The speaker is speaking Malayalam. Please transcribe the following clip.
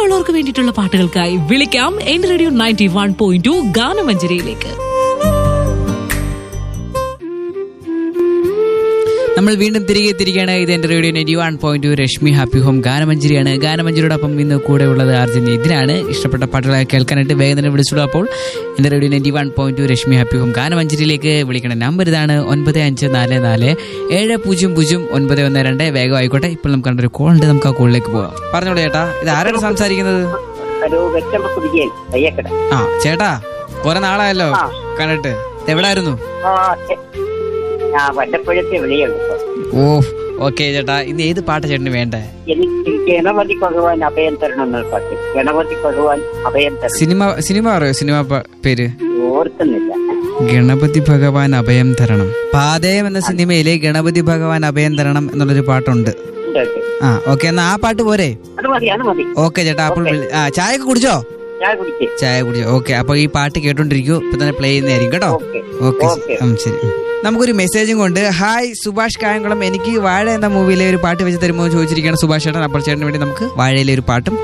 ഇഷ്ടമുള്ളവർക്ക് വേണ്ടിയിട്ടുള്ള പാട്ടുകൾക്കായി വിളിക്കാം എന്റെ radio ninety one point two ഗാനമഞ്ജരിയിലേക്ക് നമ്മൾ വീണ്ടും തിരികെ തിരികെയാണ് ഇത് എന്റെ radio ninety one point Rashmi happy home ഗാനമഞ്ജരിയാണ് ഗാനമഞ്ജരിയോടൊപ്പം ഇന്ന് കൂടെ ഉള്ളത് അർജുൻ ഇതിനാണ് ഇഷ്ടപ്പെട്ട പാട്ടുകളെ കേൾക്കാനായിട്ട് വേഗം തന്നെ വിളിച്ചോളൂ അപ്പോൾ എന്റെ radio ninety one point Rashmi happy home ഗാനമഞ്ജരിയിലേക്ക് വിളിക്കണ നമ്പർ ഇതാണ് ഒൻപത് അഞ്ച് നാല് നാല് ഏഴ് പൂജ്യം പൂജ്യം ഒൻപത് ഒന്ന് രണ്ട് വേഗം ആയിക്കോട്ടെ ഇപ്പോൾ നമുക്ക് കണ്ടൊരു കോൾ ഉണ്ട് നമുക്ക് ആ കോളിലേക്ക് പോകാം പറഞ്ഞോളൂ ചേട്ടാ ഇത് ആരാണ് സംസാരിക്കുന്നത് ഹലോ വെച്ചമ്പക്ക് വിജയൻ തയ്യക്കട ആ ചേട്ടാ കുറെ നാളായല്ലോ ആ. കണ്ടിട്ട് എവിടായിരുന്നു ആ എ- ഞാൻ വല്ലപ്പോഴത്തെ വിളിയുള്ളൂ ഇപ്പൊ. ഓ ഓക്കെ ചേട്ടാ ഇന്ന് ഏത് പാട്ടാ ചേട്ടന് വേണ്ടേ എനിക്ക് ഗണപതി ഭഗവാൻ അഭയം തരണം എന്നുള്ള പാട്ട് ഗണപതി ഭഗവാൻ അഭയം തരണം സിനിമ സിനിമ അറിയോ സിനിമ പ- പേര് ഓർക്കുന്നില്ല ഗണപതി ഭഗവാൻ അഭയം തരണം പാതയം എന്ന സിനിമയിലെ ഗണപതി ഭഗവാൻ അഭയം തരണം എന്നുള്ളൊരു പാട്ടുണ്ട് ഉണ്ട്, ഉണ്ട്. ആ ഓക്കെ എന്നാ ആ പാട്ട് പോരെ അത് മതി അത് മതി ഓക്കെ ചേട്ടാ അപ്പോൾ ഓക്കേ. വിളി- ആ ചായ ഒക്കെ കുടിച്ചോ ഞാൻ കുടിച്ചേ ചായ കുടിച്ചോ ഓക്കെ അപ്പൊ ഈ പാട്ട് കേട്ടോണ്ടിരിക്കൂ ഇപ്പൊ തന്നെ പ്ലേ ചെയ്യുന്നതായിരിക്കും കേട്ടോ ഓക്കെ ഓക്കെ ഓക്കെ. ഉം, ശരി ഉം. നമുക്കൊരു മെസ്സേജും കൊണ്ട് ഹായ് സുഭാഷ് കായംകുളം എനിക്ക് വാഴ എന്ന മൂവിയിലെ ഒരു പാട്ട് വെച്ച് തരുമോ എന്ന് ചോദിച്ചിരിക്കുകയാണ് സുഭാഷ് ചേട്ടൻ അപ്പോൾ ചേട്ടന് വേണ്ടി നമുക്ക് വാഴയിലെ ഒരു പാട്ടും